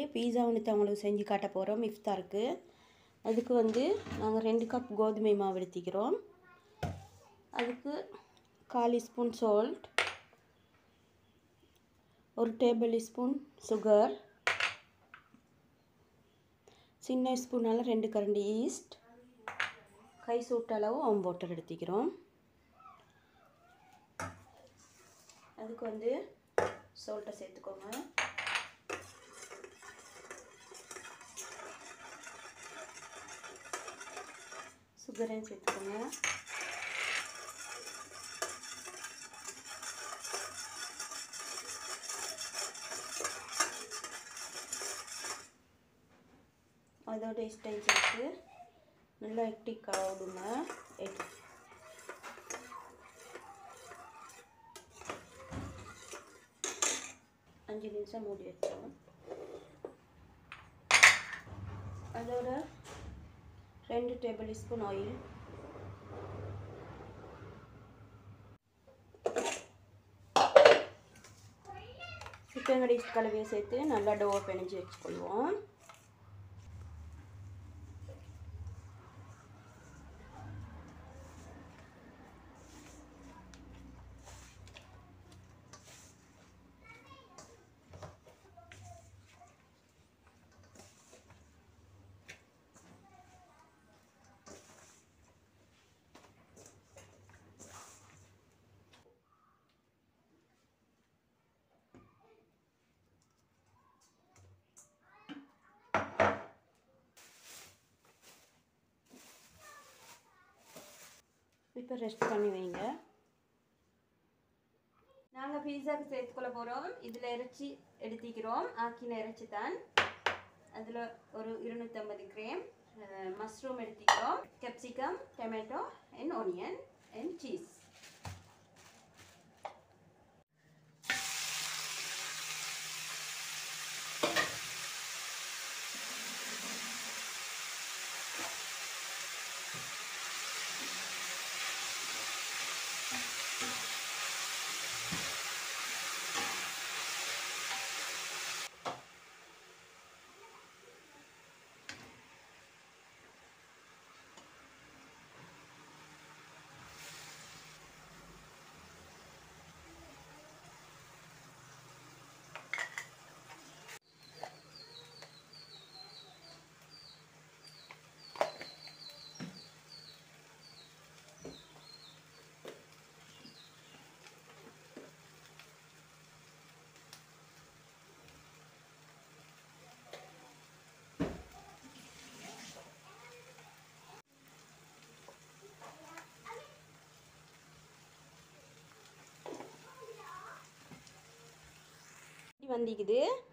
பீஸா ஒன்று உங்களுக்கு செஞ்சு காட்ட போகிறோம் இஃப்தாருக்கு அதுக்கு வந்து நாங்கள் ரெண்டு கப் கோதுமை மாவு எடுத்துக்கிறோம் அதுக்கு கால் ஸ்பூன் சால்ட் ஒரு டேபிள் ஸ்பூன் சுகர் சின்ன ஸ்பூனால் ரெண்டு கரண்டி ஈஸ்ட் கை சூட்ட அளவு ஓம் வாட்டர் எடுத்துக்கிறோம் அதுக்கு வந்து சால்ட்டை சேர்த்துக்கோங்க சுகரையும் சேர்த்துக்கோங்க அதோட இஷ்டம் சேர்த்து நல்லா எட்டி கழுவுங்க எட்டி அஞ்சு நிமிஷம் மூடி வச்சோம் அதோட ரெண்டு டேபிள் ஸ்பூன் ஆயில் சிக்கன் கறி கலவையை சேர்த்து நல்லா டோவை பிணைஞ்சு வச்சுக்கொள்வோம் இப்போ ரெஸ்ட் பண்ணி வைங்க நாங்கள் பீஸாக்கு சேர்த்துக்கொள்ள போகிறோம் இதில் இறைச்சி எடுத்திக்கிறோம் ஆக்கின இறைச்சி தான் அதில் ஒரு இருநூற்றம்பது கிராம் மஷ்ரூம் எடுத்திக்கிறோம் capsicum tomato and onion and cheese வந்திக்குது